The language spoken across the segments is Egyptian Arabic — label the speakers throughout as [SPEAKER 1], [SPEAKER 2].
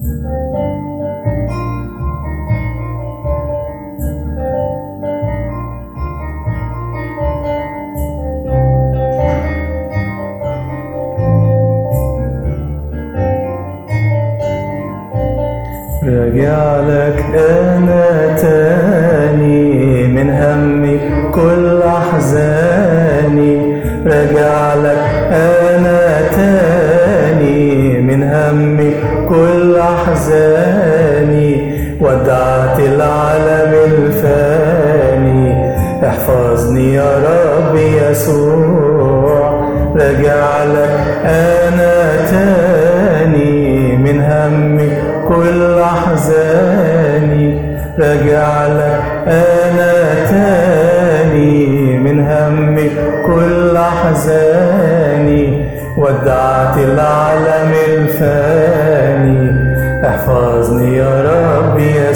[SPEAKER 1] راجع لك انا تاني من همي كل احزاني راجع لك انا تاني من همي كل احزاني ودعت العالم الفاني احفظني يا رب يسوع راجع لك انا تاني من همي كل احزاني راجع لك انا تاني من همي كل احزاني ودعت العالم الفاني احفظني يا رب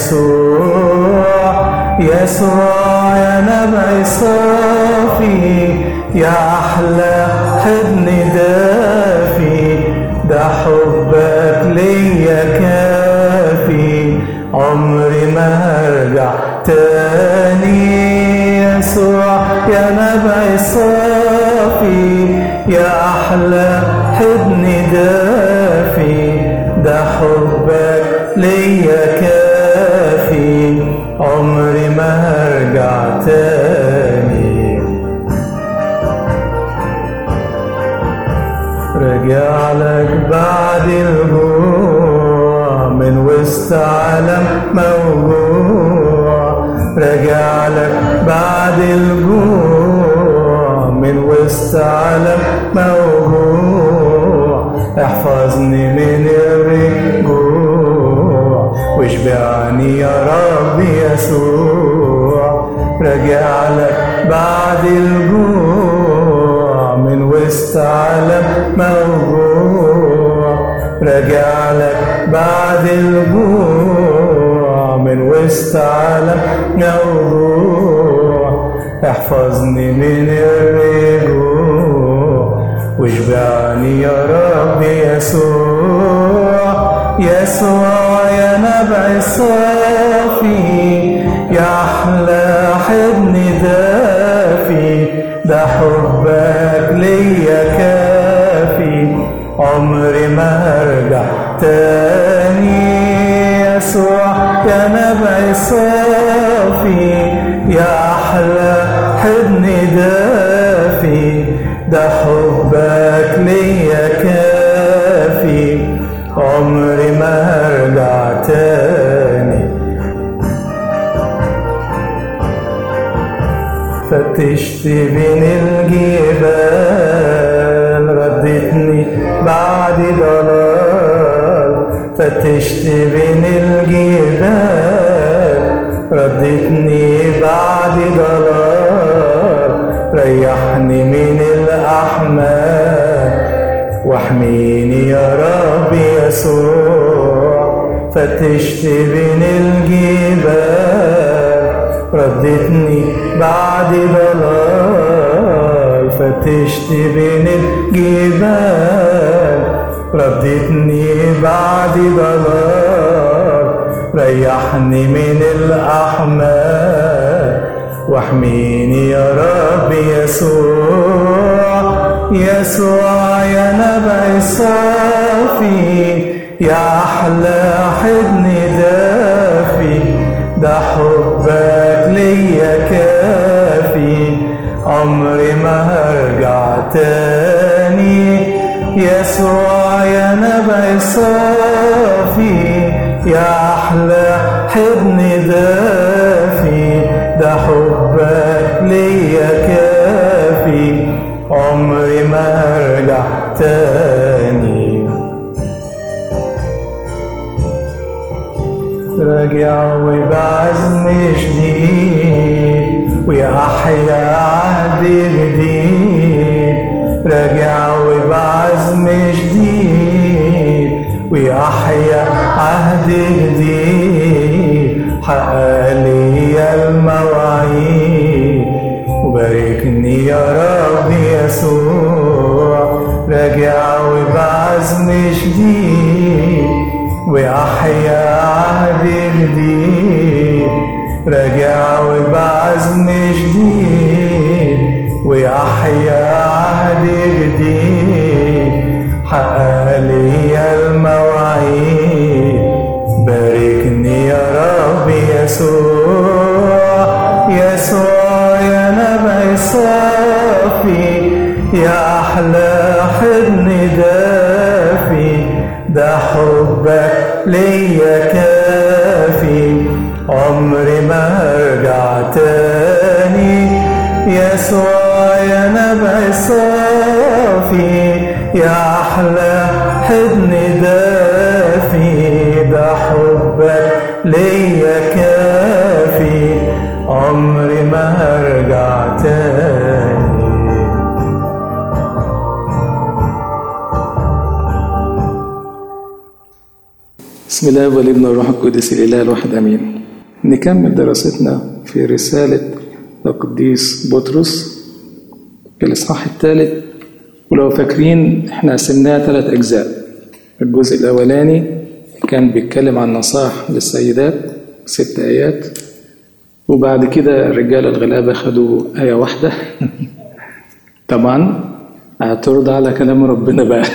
[SPEAKER 1] يسوع يسوع يا نبع صافي يا احلى حضن دافي ده حبك ليا كافي عمري ما هرجع تاني يسوع يا نبع صافي يا احلى حضن دافي ده حبك ليا كافي عمري ما هرجع تاني رجع لك بعد الجوع من وسط عالم موجوع رجع لك بعد الجوع من وسط عالم موجوع احفظني من الرجوع واشبعني يا رب يسوع رجع لك بعد الجوع من وسط عالم موجوع رجع لك بعد الجوع من وسط عالم موجوع احفظني من الرجوع واشبعني يا رب يسوع يسوع يا نبع صافي يا احلى حضن دافي ده حبك ليا كافي عمري ما هرجع تاني يسوع يا نبع صافي يا احلى حضن دافي ده حبك ليا كافي عمري ما هرجع تاني فتشت بين الجبال ردتني بعد ضلال فتشت بين الجبال ردتني بعد ضلال ريحني من الأحمال واحميني يا رب يسوع فتشت بين الجبال ردتني بعد ضلال فتشت بين الجبال ردتني بعد ضلال ريحني من الأحمال واحميني يا رب يسوع يسوع يا نبع صافي يا أحلى حضن دافي ده حبك ليا كافي عمري ما هرجع تاني يسوع يا نبع صافي يا أحلى حضن دافي ده حبك ليا كافي عمري ما هرجع تاني راجع وبعزم جديد ويا أحيا عهد جديد راجع وبعزم جديد ويا أحيا عهد جديد حقق لي المواعيد وباركني يا رب يسوع راجع وبعزم جديد ويحيا عهد جديد راجع وبعزم جديد ويحيا عهد جديد حقق لي المواعيد باركني يا رب يسوع يسوع يا نبع صافي يا أحلى حضن دافي ده حبك ليا كافي عمري ما هرجع تاني يسوع يا نبع صافي يا أحلى حضن دافي ده حبك ليا كافي عمري ما هرجع تاني
[SPEAKER 2] بسم الله والابن والروح القدس الاله الواحد امين نكمل دراستنا في رساله القديس بطرس في الاصحاح الثالث ولو فاكرين احنا قسمناها ثلاث اجزاء الجزء الاولاني كان بيتكلم عن نصائح للسيدات ست ايات وبعد كده الرجاله الغلابه خدوا ايه واحده طبعا اعترض على كلام ربنا بقى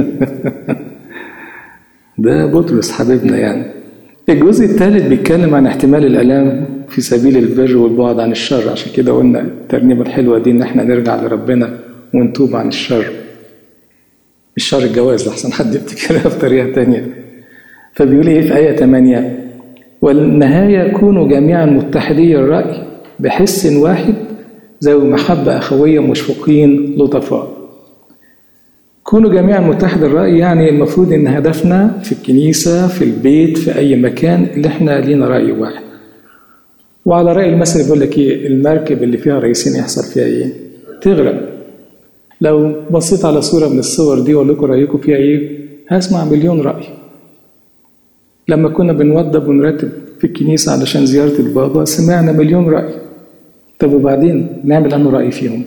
[SPEAKER 2] ده بطرس حبيبنا يعني الجزء الثالث بيتكلم عن احتمال الالام في سبيل البر والبعد عن الشر عشان كده قلنا الترنيمه الحلوه دي ان احنا نرجع لربنا ونتوب عن الشر الشر الجواز لحسن حد يفتكرها بطريقه تانية فبيقول ايه في ايه 8 والنهايه كونوا جميعا متحدي الراي بحس واحد ذوي محبه اخويه مشفقين لطفاء كونوا جميعا متحد الرأي يعني المفروض إن هدفنا في الكنيسة في البيت في أي مكان اللي إحنا لينا رأي واحد وعلى رأي المثل بيقول لك إيه المركب اللي فيها رئيسين يحصل فيها إيه؟ تغرق لو بصيت على صورة من الصور دي وأقول لكم رأيكم فيها إيه؟ هسمع مليون رأي لما كنا بنوضب ونرتب في الكنيسة علشان زيارة البابا سمعنا مليون رأي طب وبعدين نعمل أنه رأي فيهم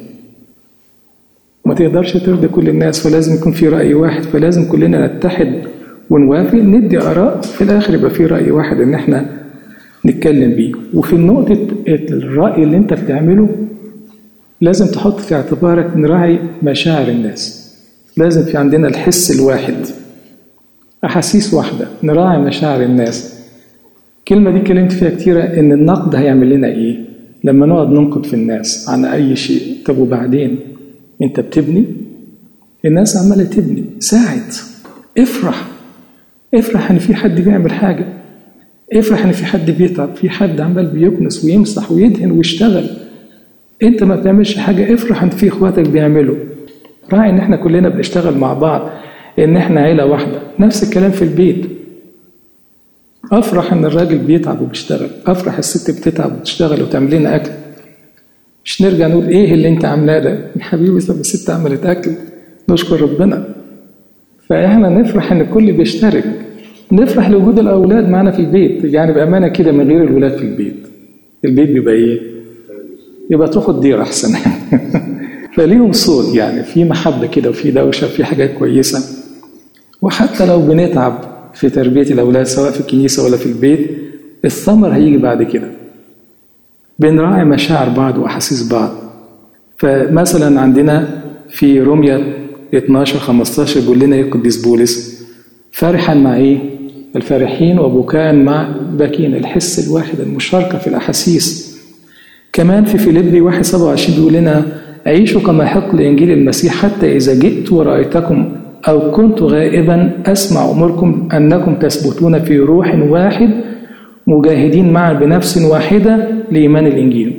[SPEAKER 2] ما تقدرش ترضي كل الناس فلازم يكون في رأي واحد فلازم كلنا نتحد ونوافق ندي آراء في الآخر يبقى في رأي واحد إن إحنا نتكلم بيه وفي نقطة الرأي اللي أنت بتعمله لازم تحط في اعتبارك نراعي مشاعر الناس لازم في عندنا الحس الواحد أحاسيس واحدة نراعي مشاعر الناس الكلمة دي اتكلمت فيها كتيرة إن النقد هيعمل لنا إيه لما نقعد ننقد في الناس عن أي شيء طب وبعدين انت بتبني الناس عماله تبني ساعد افرح افرح ان في حد بيعمل حاجه افرح ان في حد بيتعب في حد عمال بيكنس ويمسح ويدهن ويشتغل انت ما بتعملش حاجه افرح ان في اخواتك بيعملوا راعي ان احنا كلنا بنشتغل مع بعض ان احنا عيله واحده نفس الكلام في البيت افرح ان الراجل بيتعب وبيشتغل افرح الست بتتعب وتشتغل وتعمل لنا اكل مش نرجع نقول ايه اللي انت عاملاه ده يا حبيبي طب الست عملت اكل نشكر ربنا فاحنا نفرح ان الكل بيشترك نفرح لوجود الاولاد معانا في البيت يعني بامانه كده من غير الولاد في البيت البيت بيبقى ايه يبقى تاخد دير احسن فليهم صوت يعني في محبه كده وفي دوشه في حاجات كويسه وحتى لو بنتعب في تربيه الاولاد سواء في الكنيسه ولا في البيت الثمر هيجي بعد كده بنراعي مشاعر بعض واحاسيس بعض فمثلا عندنا في روميا 12 15 بيقول لنا ايه القديس بولس فرحا مع ايه؟ الفرحين وبكاء مع باكين الحس الواحد المشاركه في الاحاسيس كمان في فيليبي 1 27 بيقول لنا عيشوا كما يحق لانجيل المسيح حتى اذا جئت ورايتكم او كنت غائبا اسمع اموركم انكم تثبتون في روح واحد مجاهدين معا بنفس واحدة لإيمان الإنجيل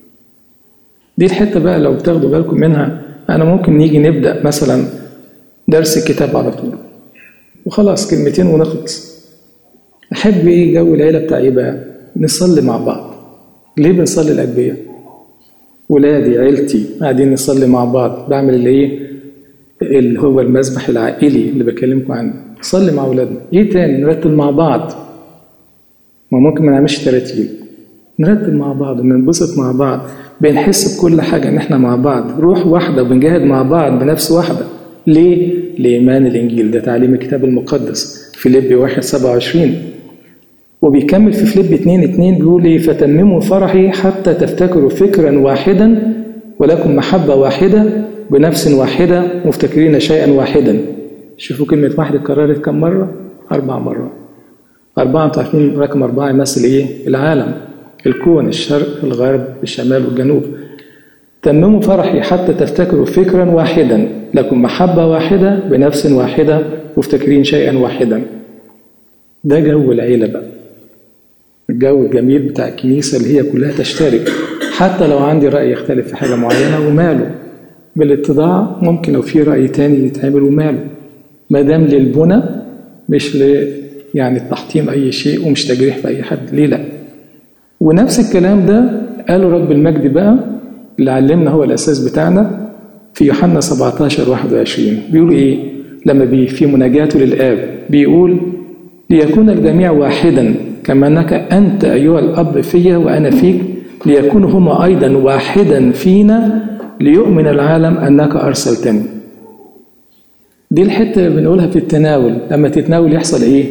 [SPEAKER 2] دي الحتة بقى لو بتاخدوا بالكم منها أنا ممكن نيجي نبدأ مثلا درس الكتاب على طول وخلاص كلمتين ونخلص أحب إيه جو العيلة بتاع إيه بقى نصلي مع بعض ليه بنصلي الأجبية ولادي عيلتي قاعدين نصلي مع بعض بعمل اللي إيه اللي هو المذبح العائلي اللي بكلمكم عنه نصلي مع أولادنا إيه تاني نرتب مع بعض ما ممكن ما نعملش تراتيب نرتب مع بعض وننبسط مع بعض بنحس بكل حاجة إن إحنا مع بعض روح واحدة وبنجاهد مع بعض بنفس واحدة ليه؟ لإيمان الإنجيل ده تعليم الكتاب المقدس فيليب 1 27 وبيكمل في فيليب 2 2 بيقول ايه فتمموا فرحي حتى تفتكروا فكرا واحدا ولكم محبة واحدة بنفس واحدة مفتكرين شيئا واحدا شوفوا كلمة واحد اتكررت كم مرة؟ أربع مرات أربعة أنتوا عارفين رقم أربعة يمثل إيه؟ العالم الكون الشرق الغرب الشمال والجنوب تمموا فرحي حتى تفتكروا فكرا واحدا لكم محبة واحدة بنفس واحدة مفتكرين شيئا واحدا ده جو العيلة بقى الجو الجميل بتاع الكنيسة اللي هي كلها تشترك حتى لو عندي رأي يختلف في حاجة معينة وماله بالاتضاع ممكن لو في رأي تاني يتعمل وماله ما دام للبنى مش ل يعني التحطيم أي شيء ومش تجريح في أي حد ليه لأ ونفس الكلام ده قاله رب المجد بقى اللي علمنا هو الأساس بتاعنا في يوحنا 17 21 بيقول إيه لما بي في مناجاته للآب بيقول ليكون الجميع واحدا كما أنك أنت أيها الأب فيا وأنا فيك ليكونوا هما أيضا واحدا فينا ليؤمن العالم أنك أرسلتني دي الحتة اللي بنقولها في التناول لما تتناول يحصل إيه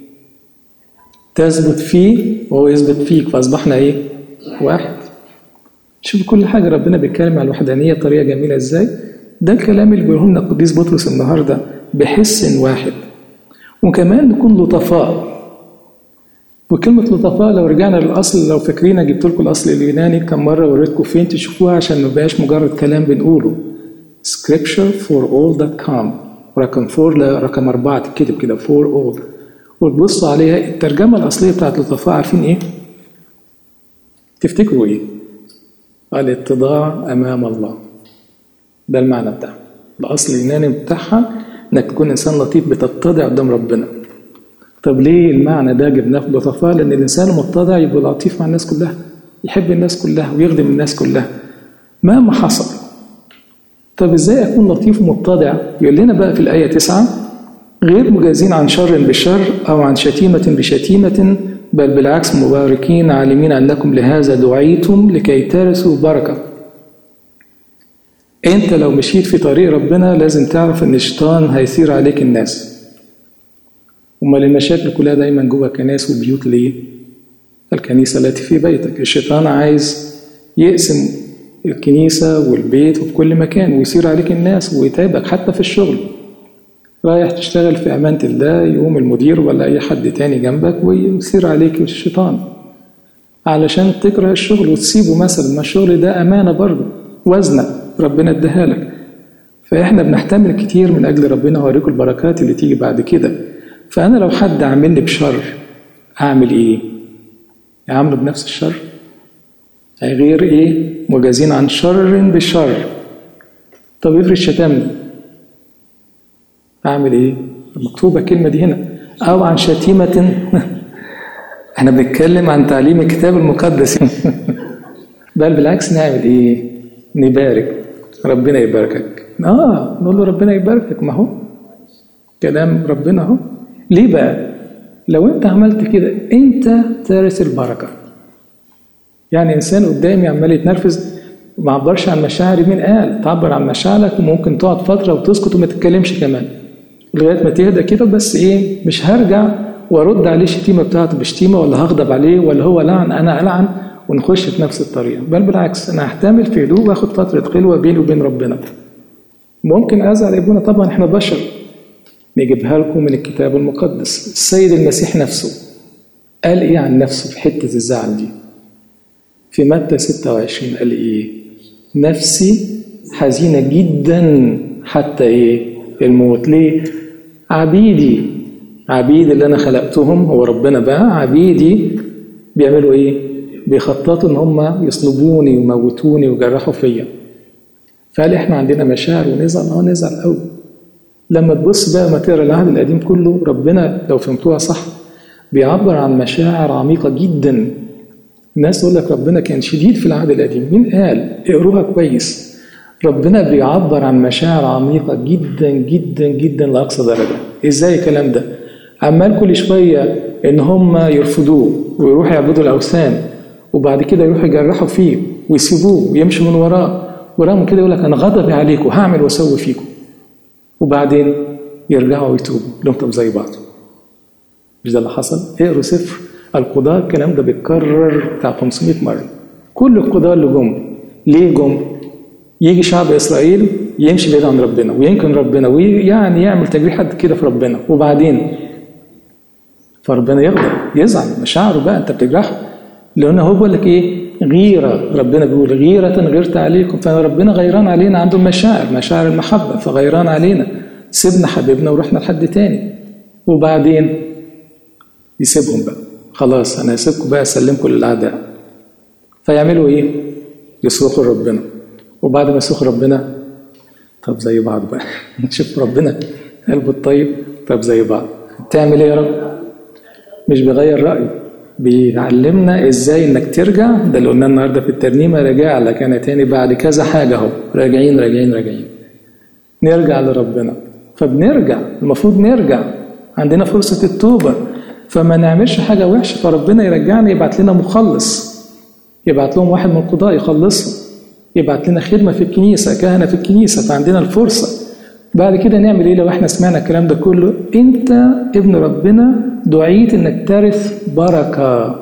[SPEAKER 2] تثبت فيه وهو يثبت فيك فأصبحنا إيه واحد شوف كل حاجة ربنا بيتكلم عن الوحدانية بطريقة جميلة إزاي ده الكلام اللي بيقوله لنا القديس بطرس النهاردة بحس واحد وكمان نكون لطفاء وكلمة لطفاء لو رجعنا للأصل لو فاكرين جبت لكم الأصل اليوناني كم مرة وريتكم فين تشوفوها عشان ما بقاش مجرد كلام بنقوله scripture for all that come رقم فور رقم أربعة تتكتب كده for all وتبصوا عليها الترجمة الأصلية بتاعت لطفاء عارفين إيه؟ تفتكروا إيه؟ الاتضاع أمام الله ده المعنى بتاعها الأصل اليوناني بتاعها إنك تكون إنسان لطيف بتتضع قدام ربنا طب ليه المعنى ده جبناه في لطفاء؟ لأن الإنسان المتضع يبقى لطيف مع الناس كلها يحب الناس كلها ويخدم الناس كلها مهما حصل طب ازاي اكون لطيف ومتضع يقول لنا بقى في الايه 9 غير مجازين عن شر بشر او عن شتيمه بشتيمه بل بالعكس مباركين عالمين انكم لهذا دعيتم لكي ترثوا بركه انت لو مشيت في طريق ربنا لازم تعرف ان الشيطان هيثير عليك الناس امال المشاكل كلها دايما جوه كناس وبيوت ليه الكنيسه التي في بيتك الشيطان عايز يقسم الكنيسة والبيت وفي كل مكان ويصير عليك الناس ويتعبك حتى في الشغل رايح تشتغل في أمانة الله يقوم المدير ولا أي حد تاني جنبك ويصير عليك الشيطان علشان تكره الشغل وتسيبه مثلا ما الشغل ده أمانة برضه وزنة ربنا اداها لك فإحنا بنحتمل كتير من أجل ربنا هوريكم البركات اللي تيجي بعد كده فأنا لو حد عاملني بشر أعمل إيه؟ أعمله بنفس الشر؟ غير ايه مجازين عن شر بشر طب افرض شتمني اعمل ايه مكتوبه الكلمه دي هنا او عن شتيمه احنا بنتكلم عن تعليم الكتاب المقدس بل بالعكس نعمل ايه نبارك ربنا يباركك اه نقول له ربنا يباركك ما هو كلام ربنا اهو ليه بقى لو انت عملت كده انت ترث البركه يعني انسان قدامي عمال يتنرفز ما عبرش عن مشاعري مين قال تعبر عن مشاعرك وممكن تقعد فتره وتسكت وما تتكلمش كمان لغايه ما تهدى كده بس ايه مش هرجع وارد عليه الشتيمه بتاعته بشتيمه ولا هغضب عليه ولا هو لعن انا العن ونخش في نفس الطريقه بل بالعكس انا هحتمل في هدوء واخد فتره خلوه بيني وبين ربنا ممكن ازعل ابونا طبعا احنا بشر نجيبها لكم من الكتاب المقدس السيد المسيح نفسه قال ايه عن نفسه في حته الزعل دي في متى 26 قال ايه نفسي حزينه جدا حتى ايه الموت ليه عبيدي عبيد اللي انا خلقتهم هو ربنا بقى عبيدي بيعملوا ايه بيخططوا ان هم يصلبوني ويموتوني ويجرحوا فيا فقال احنا عندنا مشاعر ونزعل اه نزعل قوي لما تبص بقى ما تقرا العهد القديم كله ربنا لو فهمتوها صح بيعبر عن مشاعر عميقه جدا الناس تقول لك ربنا كان شديد في العهد القديم مين قال اقروها كويس ربنا بيعبر عن مشاعر عميقة جدا جدا جدا لأقصى درجة ازاي الكلام ده عمال كل شوية ان هم يرفضوه ويروحوا يعبدوا الأوثان وبعد كده يروحوا يجرحوا فيه ويسيبوه ويمشوا من وراه ورغم كده يقول لك انا غضبي عليكم هعمل واسوي فيكم وبعدين يرجعوا ويتوبوا لهم طب زي بعض مش ده اللي حصل اقروا سفر القضاء الكلام ده بيتكرر بتاع 500 مره كل القضاء اللي جم ليه جم يجي شعب اسرائيل يمشي بعيد عن ربنا ويمكن ربنا ويعني يعمل تجريح حد كده في ربنا وبعدين فربنا يغضب يزعل مشاعره بقى انت بتجرحه لان هو بيقول لك ايه غيره ربنا بيقول غيره غيرت عليكم فربنا غيران علينا عنده مشاعر مشاعر المحبه فغيران علينا سيبنا حبيبنا ورحنا لحد تاني وبعدين يسيبهم بقى خلاص انا هسيبكم بقى اسلمكم للاعداء فيعملوا ايه يصرخوا ربنا وبعد ما يصرخوا ربنا طب زي بعض بقى نشوف ربنا قلبه الطيب طب زي بعض تعمل ايه يا رب مش بيغير رايه بيعلمنا ازاي انك ترجع ده اللي قلناه النهارده في الترنيمه راجع لك انا تاني بعد كذا حاجه اهو راجعين راجعين راجعين نرجع لربنا فبنرجع المفروض نرجع عندنا فرصه التوبه فما نعملش حاجه وحشه فربنا يرجعنا يبعت لنا مخلص يبعت لهم واحد من القضاء يخلصهم يبعت لنا خدمه في الكنيسه كهنه في الكنيسه فعندنا الفرصه بعد كده نعمل ايه لو احنا سمعنا الكلام ده كله انت ابن ربنا دعيت انك ترث بركه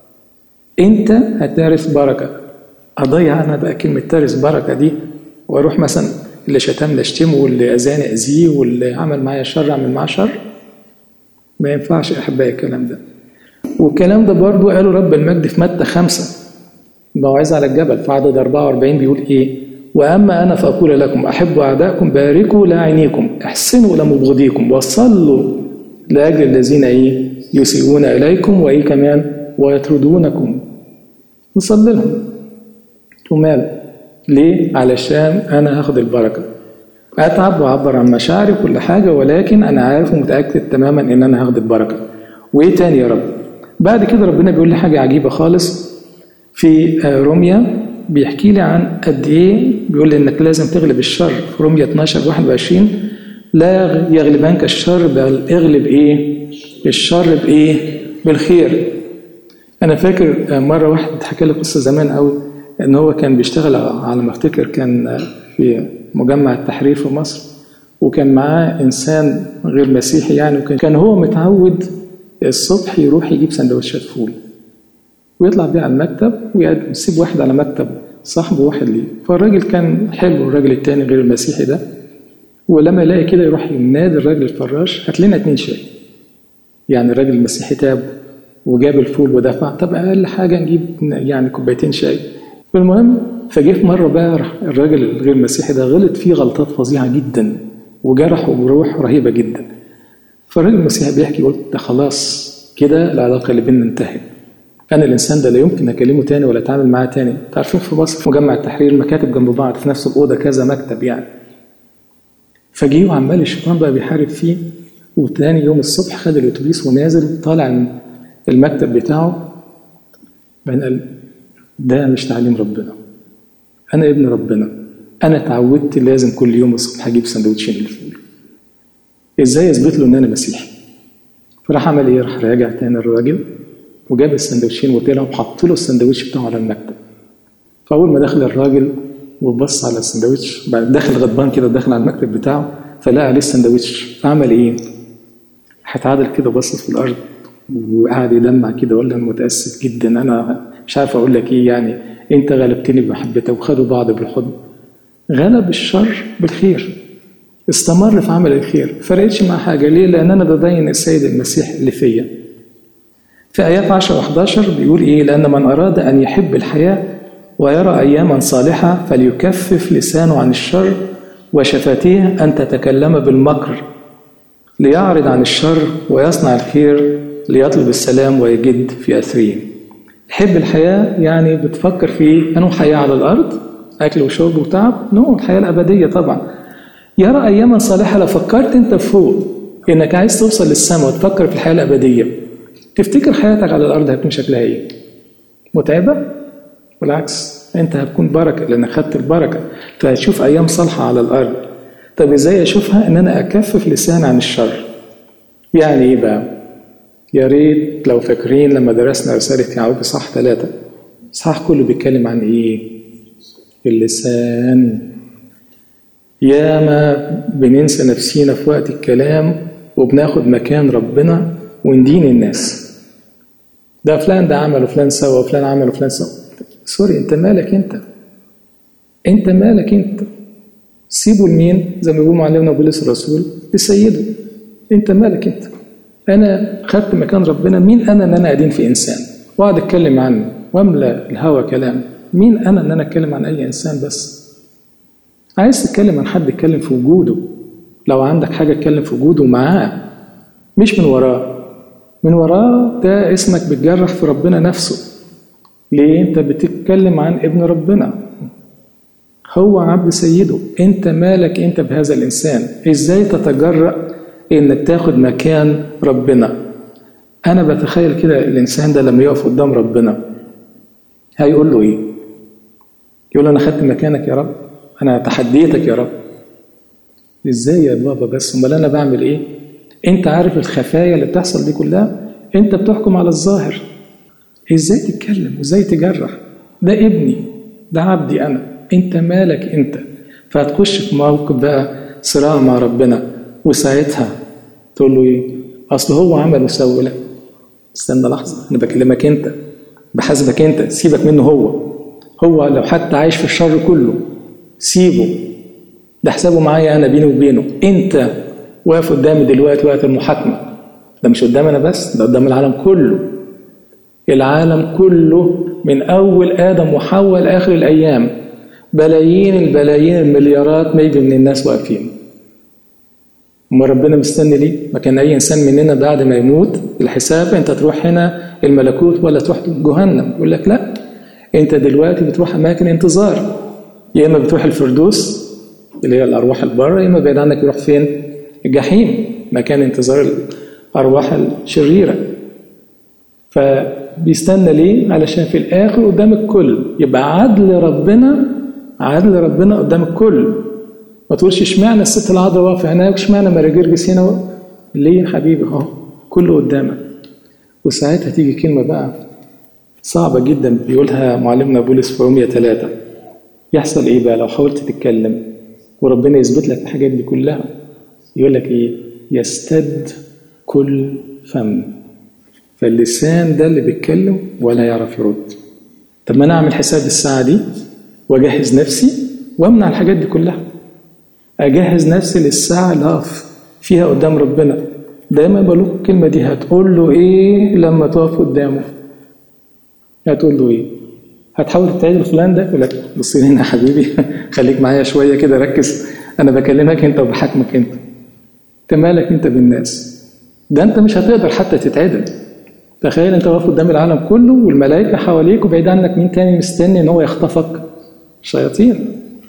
[SPEAKER 2] انت هترث بركه اضيع انا بقى كلمه ترث بركه دي واروح مثلا اللي شتمني اشتمه واللي اذاني اذيه واللي عمل معايا شر اعمل معاه شر ما ينفعش احبائي الكلام ده والكلام ده برضو قاله رب المجد في متى خمسة موعظة على الجبل في عدد 44 بيقول ايه وأما أنا فأقول لكم أحبوا أعداءكم باركوا لاعنيكم احسنوا لمبغضيكم وصلوا لأجل الذين إيه يسيئون إليكم وإيه كمان ويطردونكم نصلي لهم ومال ليه؟ علشان أنا هاخد البركة أتعب وأعبر عن مشاعري كل حاجة ولكن أنا عارف ومتأكد تماما إن أنا هاخد البركة وإيه تاني يا رب؟ بعد كده ربنا بيقول لي حاجة عجيبة خالص في روميا بيحكي لي عن قد ايه بيقول لي انك لازم تغلب الشر في روميا 12 21 لا يغلبنك الشر بل اغلب ايه الشر بايه بالخير انا فاكر مره واحد حكى لي قصه زمان قوي ان هو كان بيشتغل على ما افتكر كان في مجمع التحرير في مصر وكان معاه انسان غير مسيحي يعني وكان كان هو متعود الصبح يروح يجيب سندوتشات فول ويطلع بيه على المكتب ويسيب واحد على مكتب صاحبه واحد ليه فالراجل كان حلو الراجل التاني غير المسيحي ده ولما يلاقي كده يروح ينادي الراجل الفراش هات لنا اتنين شاي يعني الراجل المسيحي تاب وجاب الفول ودفع طب اقل حاجه نجيب يعني كوبايتين شاي فالمهم فجه في مره بقى الراجل الغير المسيحي ده غلط فيه غلطات فظيعه جدا وجرحه بروح رهيبه جدا فالراجل المسيحي بيحكي قلت ده خلاص كده العلاقه اللي بيننا انتهت انا الانسان ده لا يمكن اكلمه تاني ولا اتعامل معاه تاني عارفين في مصر في مجمع التحرير المكاتب جنب بعض في نفس الاوضه كذا مكتب يعني فجي وعمال الشيطان بقى بيحارب فيه وتاني يوم الصبح خد الاتوبيس ونازل طالع المكتب بتاعه بعدين قال ده مش تعليم ربنا انا ابن ربنا انا اتعودت لازم كل يوم الصبح اجيب سندوتشين الفول ازاي اثبت له ان انا مسيحي فراح عمل ايه راح راجع تاني الراجل وجاب السندوتشين وطلع وحط له السندوتش بتاعه على المكتب فاول ما دخل الراجل وبص على السندوتش بعد داخل غضبان كده داخل على المكتب بتاعه فلقى عليه السندوتش فعمل ايه؟ هتعادل كده بص في الارض وقعد يدمع كده وقال انا متاسف جدا انا مش عارف اقول لك ايه يعني انت غلبتني بمحبتك وخدوا بعض بالحضن غلب الشر بالخير استمر في عمل الخير فرقتش مع حاجه ليه؟ لان انا ببين السيد المسيح اللي فيا في آيات 10 و11 بيقول إيه؟ لأن من أراد أن يحب الحياة ويرى أياما صالحة فليكفف لسانه عن الشر وشفتيه أن تتكلم بالمكر ليعرض عن الشر ويصنع الخير ليطلب السلام ويجد في أثريه حب الحياة يعني بتفكر في أنه حياة على الأرض أكل وشرب وتعب نو الحياة الأبدية طبعا يرى أياما صالحة لو فكرت أنت فوق إنك عايز توصل للسماء وتفكر في الحياة الأبدية تفتكر حياتك على الأرض هتكون شكلها إيه؟ متعبة؟ بالعكس أنت هتكون بركة لأنك خدت البركة فهتشوف أيام صالحة على الأرض طب إزاي أشوفها؟ إن أنا أكفف لسان عن الشر يعني إيه بقى؟ يا ريت لو فاكرين لما درسنا رسالة يعقوب صح ثلاثة صح كله بيتكلم عن إيه؟ اللسان ياما بننسى نفسينا في وقت الكلام وبناخد مكان ربنا وندين الناس ده فلان ده عمل وفلان سوى وفلان عمل وفلان سوى سوري انت مالك انت انت مالك انت سيبوا لمين زي ما بيقول معلمنا بولس الرسول لسيده انت مالك انت انا خدت مكان ربنا مين انا ان انا ادين في انسان واقعد اتكلم عنه واملا الهوى كلام مين انا ان انا اتكلم عن اي انسان بس عايز تتكلم عن حد اتكلم في وجوده لو عندك حاجه اتكلم في وجوده معاه مش من وراه من وراه ده اسمك بتجرح في ربنا نفسه ليه انت بتتكلم عن ابن ربنا هو عبد سيده انت مالك انت بهذا الانسان ازاي تتجرأ انك تاخد مكان ربنا انا بتخيل كده الانسان ده لما يقف قدام ربنا هيقول له ايه يقول له انا خدت مكانك يا رب انا تحديتك يا رب ازاي يا بابا بس امال انا بعمل ايه انت عارف الخفايا اللي بتحصل دي كلها انت بتحكم على الظاهر ازاي تتكلم وازاي تجرح ده ابني ده عبدي انا انت مالك انت فهتخش في موقف بقى صراع مع ربنا وساعتها تقول له ايه اصل هو عمل وسوى لا استنى لحظه انا بكلمك انت بحاسبك انت سيبك منه هو هو لو حتى عايش في الشر كله سيبه ده حسابه معايا انا بيني وبينه انت واقف قدامي دلوقتي وقت المحاكمه ده مش قدام انا بس ده قدام العالم كله العالم كله من اول ادم وحواء لاخر الايام بلايين البلايين المليارات ما يجي من الناس واقفين أما ربنا مستني ليه؟ ما كان أي إنسان مننا بعد ما يموت الحساب أنت تروح هنا الملكوت ولا تروح جهنم يقول لك لا أنت دلوقتي بتروح أماكن انتظار يا إما بتروح الفردوس اللي هي الأرواح البره يا إما بعيد عنك يروح فين؟ الجحيم مكان انتظار الأرواح الشريرة فبيستنى ليه؟ علشان في الآخر قدام الكل يبقى عدل ربنا عدل ربنا قدام الكل ما تقولش اشمعنى الست العذراء واقفه هناك اشمعنى ماري جرجس هنا ليه يا حبيبي اهو كله قدامك وساعتها تيجي كلمه بقى صعبه جدا بيقولها معلمنا بولس في رومية ثلاثة يحصل ايه بقى لو حاولت تتكلم وربنا يثبت لك الحاجات دي كلها يقول لك ايه يستد كل فم فاللسان ده اللي بيتكلم ولا يعرف يرد طب ما انا اعمل حساب الساعه دي واجهز نفسي وامنع الحاجات دي كلها اجهز نفسي للساعه اللي هقف فيها قدام ربنا دايما بقول لكم الكلمه دي هتقول له ايه لما تقف قدامه هتقول له ايه هتحاول تتعدل فلان ده يقول لك بص هنا يا حبيبي خليك معايا شويه كده ركز انا بكلمك انت وبحاكمك انت انت مالك انت بالناس ده انت مش هتقدر حتى تتعدل تخيل انت واقف قدام العالم كله والملائكه حواليك وبعيد عنك مين تاني مستني ان هو يخطفك شياطين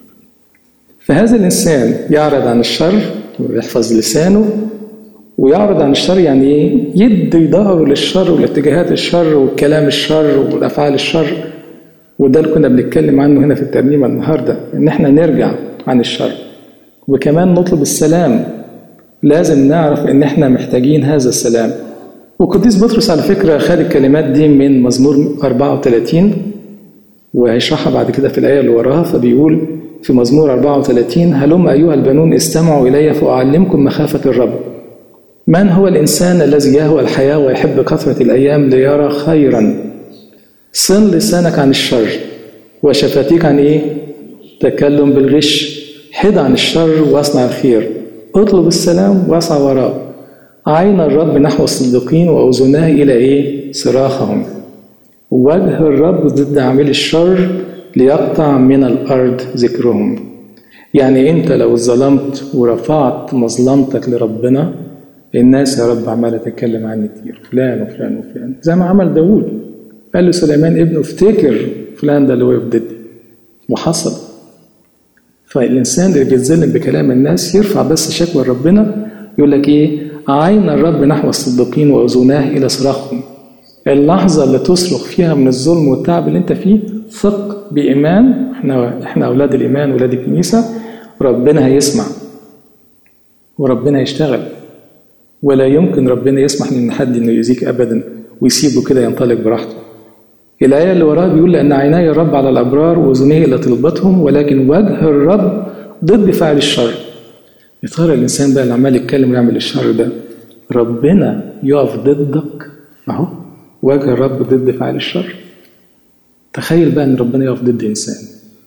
[SPEAKER 2] فهذا الإنسان يعرض عن الشر ويحفظ لسانه ويعرض عن الشر يعني ايه؟ يدي ظهره للشر والاتجاهات الشر والكلام الشر والافعال الشر وده اللي كنا بنتكلم عنه هنا في الترنيمه النهارده ان احنا نرجع عن الشر وكمان نطلب السلام لازم نعرف ان احنا محتاجين هذا السلام وقديس بطرس على فكره خد الكلمات دي من مزمور 34 وهيشرحها بعد كده في الايه اللي وراها فبيقول في مزمور 34 هلم أيها البنون استمعوا إلي فأعلمكم مخافة الرب من هو الإنسان الذي يهوى الحياة ويحب كثرة الأيام ليرى خيرا صن لسانك عن الشر وشفتيك عن إيه؟ تكلم بالغش حد عن الشر واصنع الخير اطلب السلام واسعى وراه عين الرب نحو الصديقين وأذناه إلى إيه؟ صراخهم وجه الرب ضد عامل الشر ليقطع من الأرض ذكرهم يعني أنت لو ظلمت ورفعت مظلمتك لربنا الناس يا رب عمالة تتكلم عني كتير فلان وفلان وفلان زي ما عمل داوود قال له سليمان ابنه افتكر فلان ده اللي وقف ضدي وحصل فالإنسان اللي بيتظلم بكلام الناس يرفع بس شكوى لربنا يقول لك إيه عين الرب نحو الصديقين وأذناه إلى صراخهم اللحظة اللي تصرخ فيها من الظلم والتعب اللي أنت فيه ثق بإيمان احنا احنا أولاد الإيمان ولاد الكنيسة ربنا هيسمع وربنا يشتغل ولا يمكن ربنا يسمح لأن حد إنه يؤذيك أبدا ويسيبه كده ينطلق براحته الآية اللي وراها بيقول لأن عيناي الرب على الأبرار وأذنيه إلى طلبتهم ولكن وجه الرب ضد فعل الشر يا ترى الإنسان بقى اللي عمال يتكلم ويعمل الشر ده ربنا يقف ضدك اهو وجه الرب ضد فاعل الشر تخيل بقى ان ربنا يقف ضد انسان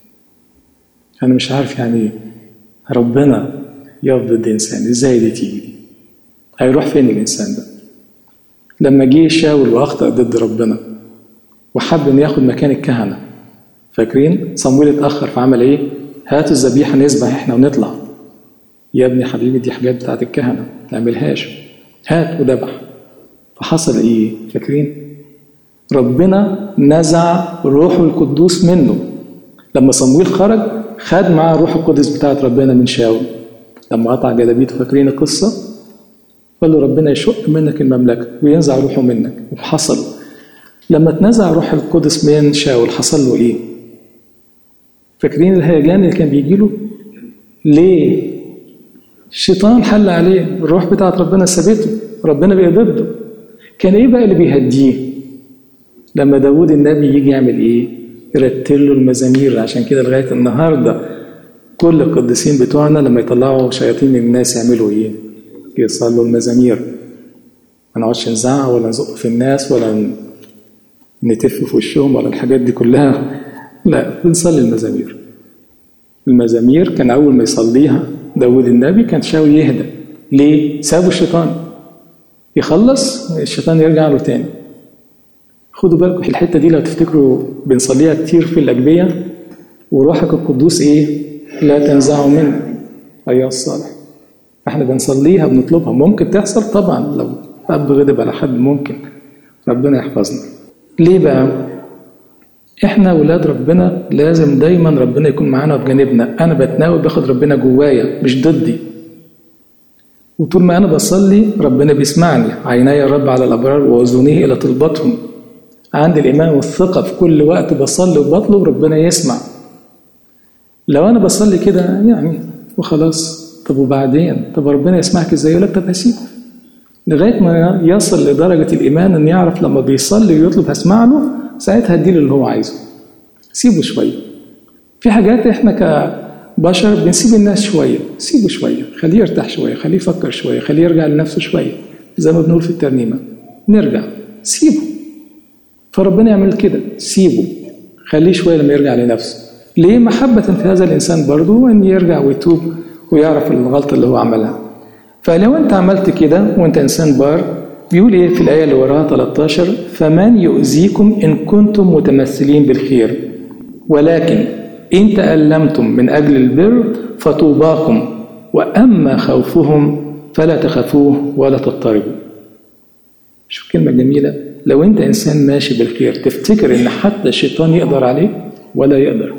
[SPEAKER 2] انا مش عارف يعني ايه ربنا يقف ضد انسان ازاي دي تيجي دي هيروح فين الانسان ده لما جه شاول واخطا ضد ربنا وحب ان ياخد مكان الكهنه فاكرين صمويل اتاخر فعمل ايه هاتوا الذبيحه نذبح احنا ونطلع يا ابني حبيبي دي حاجات بتاعت الكهنه ما تعملهاش هات وذبح فحصل ايه فاكرين ربنا نزع روحه القدوس منه لما صمويل خرج خد معاه الروح القدس بتاعت ربنا من شاول لما قطع جلابيته فاكرين القصه قال له ربنا يشق منك المملكه وينزع روحه منك وحصل لما اتنزع روح القدس من شاول حصل له ايه فاكرين الهيجان اللي كان بيجي له ليه الشيطان حل عليه الروح بتاعت ربنا سابته ربنا بقى ضده كان ايه بقى اللي بيهديه لما داود النبي يجي يعمل ايه يرتل له المزامير عشان كده لغايه النهارده كل القديسين بتوعنا لما يطلعوا شياطين من الناس يعملوا ايه يصلوا المزامير ما نقعدش نزعق ولا نزق في الناس ولا نتف في وشهم ولا الحاجات دي كلها لا بنصلي المزامير المزامير كان أول ما يصليها داود النبي كان شاول يهدى ليه؟ سابوا الشيطان يخلص الشيطان يرجع له تاني خدوا بالكم الحتة دي لو تفتكروا بنصليها كتير في الأجبية وروحك القدوس إيه؟ لا تنزعه منك أيها الصالح احنا بنصليها بنطلبها ممكن تحصل طبعا لو أب غضب على حد ممكن ربنا يحفظنا ليه بقى؟ احنا ولاد ربنا لازم دايما ربنا يكون معانا وبجانبنا انا بتناول باخد ربنا جوايا مش ضدي وطول ما انا بصلي ربنا بيسمعني عيناي الرب على الابرار واذنيه الى طلباتهم عندي الايمان والثقه في كل وقت بصلي وبطلب ربنا يسمع لو انا بصلي كده يعني وخلاص طب وبعدين طب ربنا يسمعك ازاي يقول لك طب هسيبه لغايه ما يصل لدرجه الايمان ان يعرف لما بيصلي ويطلب هسمع له ساعتها اديله اللي هو عايزه سيبه شويه في حاجات احنا كبشر بنسيب الناس شويه سيبه شويه خليه يرتاح شويه خليه يفكر شويه خليه يرجع لنفسه شويه زي ما بنقول في الترنيمه نرجع سيبه فربنا يعمل كده سيبه خليه شويه لما يرجع لنفسه ليه محبة في هذا الإنسان برضه أن يرجع ويتوب ويعرف الغلطة اللي هو عملها فلو أنت عملت كده وأنت إنسان بار بيقول ايه في الآية اللي وراها 13 فمن يؤذيكم إن كنتم متمثلين بالخير ولكن إن تألمتم من أجل البر فطوباكم وأما خوفهم فلا تخافوه ولا تضطربوا شوف كلمة جميلة لو أنت إنسان ماشي بالخير تفتكر إن حتى الشيطان يقدر عليك ولا يقدر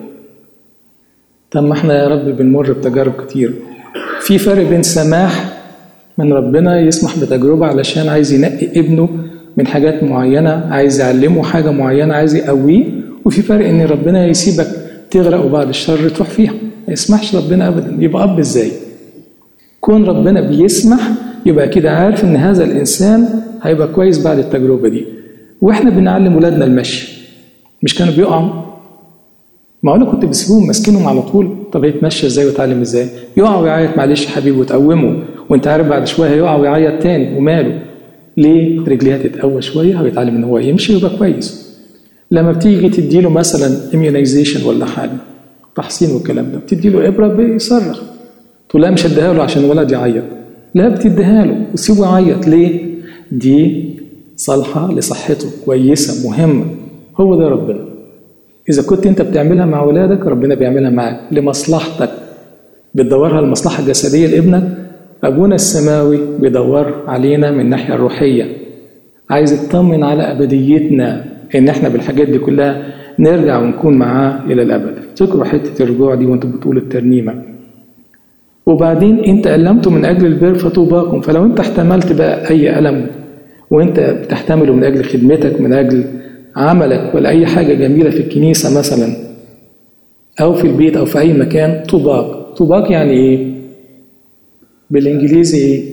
[SPEAKER 2] طب ما احنا يا رب بنمر بتجارب كتير في فرق بين سماح من ربنا يسمح بتجربة علشان عايز ينقي ابنه من حاجات معينة عايز يعلمه حاجة معينة عايز يقويه وفي فرق ان ربنا يسيبك تغرق وبعد الشر تروح فيها ما يسمحش ربنا ابدا يبقى اب ازاي كون ربنا بيسمح يبقى كده عارف ان هذا الانسان هيبقى كويس بعد التجربة دي واحنا بنعلم ولادنا المشي مش كانوا بيقعوا معقولة كنت بسيبهم ماسكينهم على طول طب يتمشى ازاي ويتعلم ازاي يقع ويعيط معلش يا حبيبي وتقومه وانت عارف بعد شويه هيقع ويعيط تاني وماله ليه رجليها تتقوى شويه ويتعلم ان هو يمشي ويبقى كويس لما بتيجي تديله مثلا اميونيزيشن ولا حاجه تحصين والكلام ده بتدي له ابره بيصرخ تقول لا مش هديها له عشان الولد يعيط لا بتديها له وتسيبه يعيط ليه دي صالحه لصحته كويسه مهمه هو ده ربنا إذا كنت أنت بتعملها مع ولادك ربنا بيعملها معاك لمصلحتك بتدورها المصلحة الجسدية لابنك أبونا السماوي بيدور علينا من الناحية الروحية عايز يطمن على أبديتنا إن إحنا بالحاجات دي كلها نرجع ونكون معاه إلى الأبد افتكروا حتة الرجوع دي وأنتوا بتقولوا الترنيمة وبعدين إن تألمتم من أجل البر فطوباكم فلو أنت احتملت بقى أي ألم وأنت بتحتمله من أجل خدمتك من أجل عملك ولا أي حاجة جميلة في الكنيسة مثلا أو في البيت أو في أي مكان طوباك طوباك يعني إيه؟ بالإنجليزي إيه؟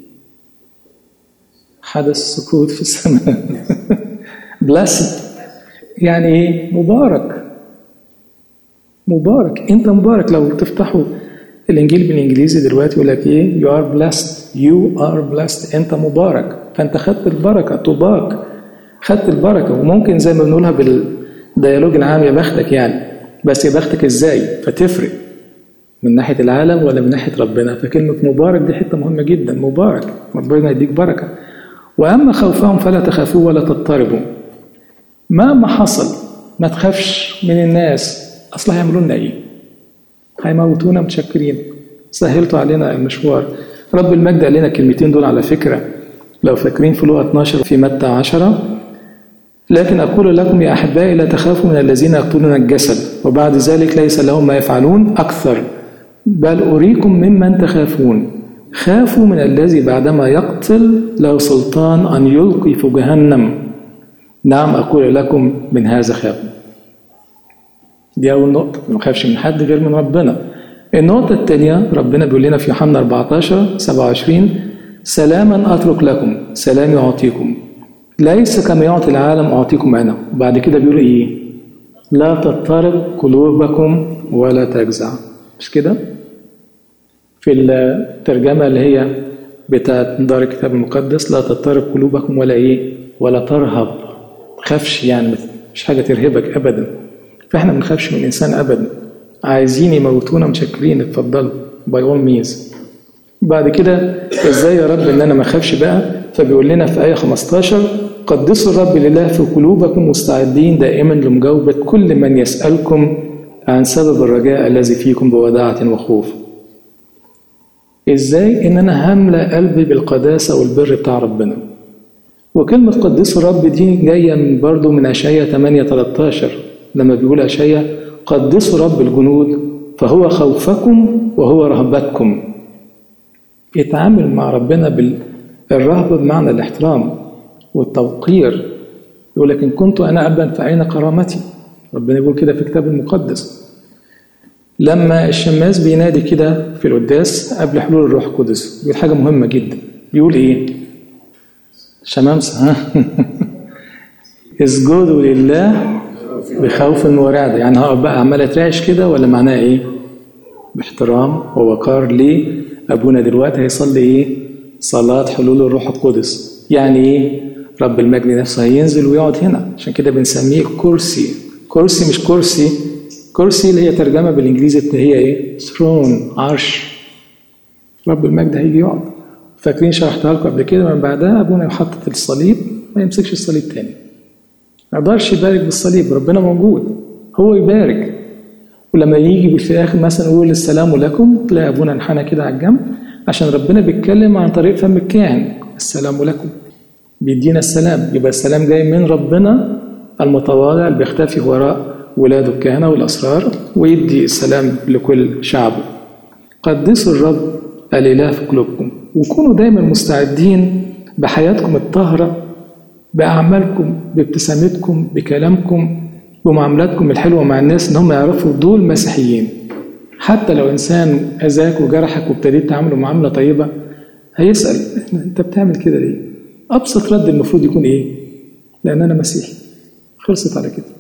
[SPEAKER 2] حدث سكوت في السماء blessed يعني إيه؟ مبارك مبارك أنت مبارك لو تفتحوا الإنجيل بالإنجليزي دلوقتي يقول لك إيه؟ you are blessed you are blessed انت مبارك فانت خدت البركه طوباك خدت البركه وممكن زي ما بنقولها بالديالوج العام يا بختك يعني بس يا بختك ازاي فتفرق من ناحيه العالم ولا من ناحيه ربنا فكلمه مبارك دي حته مهمه جدا مبارك ربنا يديك بركه واما خوفهم فلا تخافوا ولا تضطربوا مهما حصل ما تخافش من الناس اصل هيعملوا لنا ايه هيموتونا متشكرين سهلتوا علينا المشوار رب المجد قال لنا الكلمتين دول على فكره لو فاكرين في لغه 12 في متى 10 لكن أقول لكم يا أحبائي لا تخافوا من الذين يقتلون الجسد وبعد ذلك ليس لهم ما يفعلون أكثر بل أريكم ممن تخافون خافوا من الذي بعدما يقتل له سلطان أن يلقي في جهنم نعم أقول لكم من هذا خافوا دي أول نقطة ما نخافش من حد غير من ربنا النقطة الثانية ربنا بيقول لنا في يوحنا 14 27 سلاما أترك لكم سلامي أعطيكم ليس كما يعطي العالم أعطيكم أنا وبعد كده بيقول إيه لا تضطرب قلوبكم ولا تجزع مش كده في الترجمة اللي هي بتاعت دار الكتاب المقدس لا تضطرب قلوبكم ولا إيه ولا ترهب تخافش يعني مش حاجة ترهبك أبدا فإحنا ما بنخافش من الإنسان أبدا عايزين يموتونا متشكرين اتفضلوا باي اول مينز بعد كده ازاي يا رب ان انا ما اخافش بقى فبيقول لنا في ايه 15 قدسوا الرب لله في قلوبكم مستعدين دائما لمجاوبه كل من يسالكم عن سبب الرجاء الذي فيكم بوداعه وخوف ازاي ان انا هملا قلبي بالقداسه والبر بتاع ربنا وكلمة قدسوا الرب دي جاية من برضه من أشعية 8 13 لما بيقول أشعية قدسوا رب الجنود فهو خوفكم وهو رهبتكم اتعامل مع ربنا بالرهبة بمعنى الاحترام والتوقير يقول لك إن كنت أنا أبا فأين كرامتي ربنا يقول كده في الكتاب المقدس لما الشماس بينادي كده في القداس قبل حلول الروح القدس بيقول حاجة مهمة جدا بيقول إيه شمامسة ها اسجدوا لله بخوف ورعدة يعني هقف بقى عمال اترعش كده ولا معناه ايه باحترام ووقار ليه ابونا دلوقتي هيصلي ايه صلاة حلول الروح القدس يعني ايه رب المجد نفسه هينزل ويقعد هنا عشان كده بنسميه كرسي كرسي مش كرسي كرسي اللي هي ترجمة بالانجليزي اللي هي ايه ثرون عرش رب المجد هيجي يقعد فاكرين شرحتها لكم قبل كده من بعدها ابونا يحطط الصليب ما يمسكش الصليب تاني ما يقدرش يبارك بالصليب ربنا موجود هو يبارك ولما يجي في الاخر مثلا يقول السلام لكم تلاقي ابونا انحنى كده على الجنب عشان ربنا بيتكلم عن طريق فم الكاهن السلام لكم بيدينا السلام يبقى السلام جاي من ربنا المتواضع اللي بيختفي وراء ولاده الكهنة والأسرار ويدي السلام لكل شعبه قدسوا الرب الإله في قلوبكم وكونوا دايما مستعدين بحياتكم الطاهرة بأعمالكم بابتسامتكم بكلامكم بمعاملاتكم الحلوة مع الناس إن هم يعرفوا دول مسيحيين حتى لو إنسان أذاك وجرحك وابتديت تعامله معاملة طيبة هيسأل أنت بتعمل كده ليه؟ أبسط رد المفروض يكون إيه؟ لأن أنا مسيحي خلصت على كده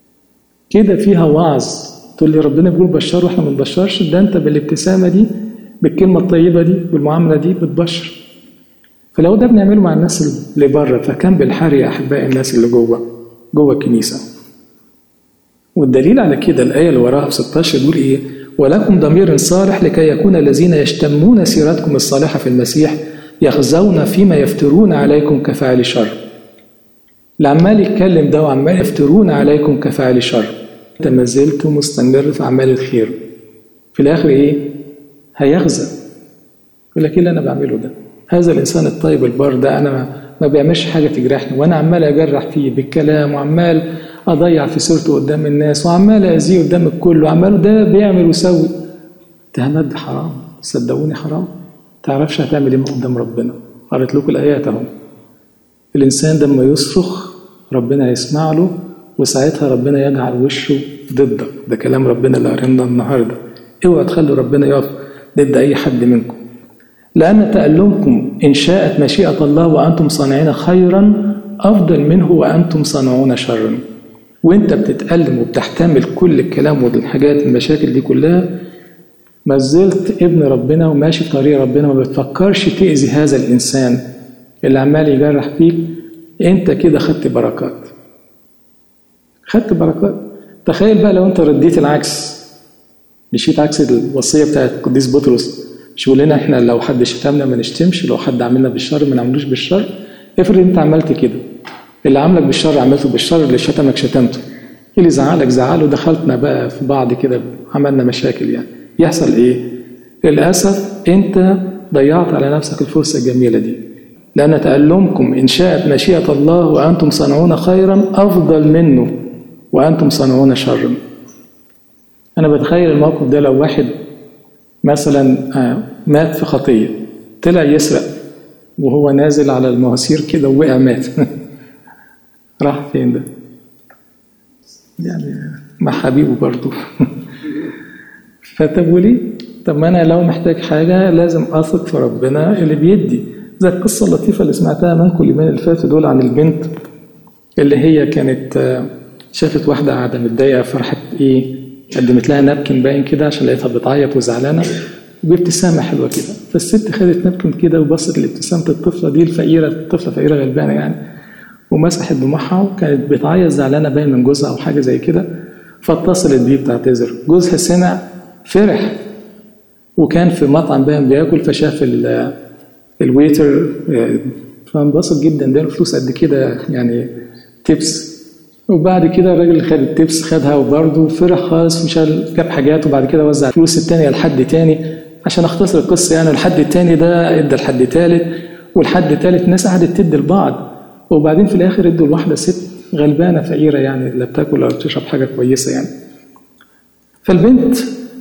[SPEAKER 2] كده فيها وعظ تقول لي ربنا بيقول بشر واحنا ما بنبشرش ده انت بالابتسامه دي بالكلمه الطيبه دي بالمعامله دي بتبشر فلو ده بنعمله مع الناس اللي بره فكان بالحري يا احبائي الناس اللي جوه جوه الكنيسه والدليل على كده الايه اللي وراها في 16 بيقول ايه ولكم ضمير صالح لكي يكون الذين يشتمون سيرتكم الصالحه في المسيح يخزون فيما يفترون عليكم كفاعل شر اللي عمال يتكلم ده وعمال يفترون عليكم كفاعل شر انت ما زلت مستمر في اعمال الخير في الاخر ايه هيخزى يقول لك ايه اللي انا بعمله ده هذا الانسان الطيب البار ده انا ما, ما بيعملش حاجه تجرحني وانا عمال اجرح فيه بالكلام وعمال اضيع في سيرته قدام الناس وعمال اذيه قدام الكل وعمال ده بيعمل ويسوي اتهامات دي حرام صدقوني حرام تعرفش هتعمل ايه قدام ربنا قريت لكم الايات اهو الانسان ده لما يصرخ ربنا هيسمع له وساعتها ربنا يجعل وشه ضدك ده كلام ربنا اللي قريناه النهارده اوعى تخلوا ربنا يقف ضد اي حد منكم لأن تألمكم إن شاءت مشيئة الله وأنتم صانعين خيرا أفضل منه وأنتم صانعون شرا وأنت بتتألم وبتحتمل كل الكلام والحاجات المشاكل دي كلها ما زلت ابن ربنا وماشي في طريق ربنا وما بتفكرش تأذي هذا الإنسان اللي عمال يجرح فيك أنت كده خدت بركات خدت بركات تخيل بقى لو أنت رديت العكس مشيت عكس الوصية بتاعت القديس بطرس مش بيقول لنا احنا لو حد شتمنا ما نشتمش لو حد عملنا بالشر ما نعملوش بالشر افرض انت عملت كده اللي عملك بالشر عملته بالشر اللي شتمك شتمته اللي زعلك زعله دخلتنا بقى في بعض كده عملنا مشاكل يعني يحصل ايه للاسف انت ضيعت على نفسك الفرصه الجميله دي لان تألمكم ان شاءت مشيئه الله وانتم صانعون خيرا افضل منه وانتم صانعون شرا انا بتخيل الموقف ده لو واحد مثلا مات في خطيه طلع يسرق وهو نازل على المواسير كده ووقع مات راح فين ده يعني مع حبيبه برضه فطب وليه طب ما انا لو محتاج حاجه لازم اثق في ربنا اللي بيدي زي القصه اللطيفه اللي سمعتها منكم اليومين اللي فاتوا دول عن البنت اللي هي كانت شافت واحده قاعده متضايقه فرحت ايه قدمت لها نابكن باين كده عشان لقيتها بتعيط وزعلانه وبابتسامه حلوه كده فالست خدت نابكن كده وبصت لابتسامه الطفله دي الفقيره الطفله فقيره غلبانه يعني ومسحت دموعها وكانت بتعيط زعلانه باين من جوزها او حاجه زي كده فاتصلت بيه بتعتذر جوزها سمع فرح وكان في مطعم باين بياكل فشاف الويتر فانبسط جدا اداله فلوس قد كده يعني تيبس وبعد كده الراجل اللي خد التبس خدها وبرضه فرح خالص وشال جاب حاجات وبعد كده وزع الفلوس التانية لحد تاني عشان اختصر القصة يعني الحد التاني ده ادى لحد تالت والحد تالت ناس قعدت تدي لبعض وبعدين في الاخر ادوا لواحدة ست غلبانة فقيرة يعني لا بتاكل ولا بتشرب حاجة كويسة يعني فالبنت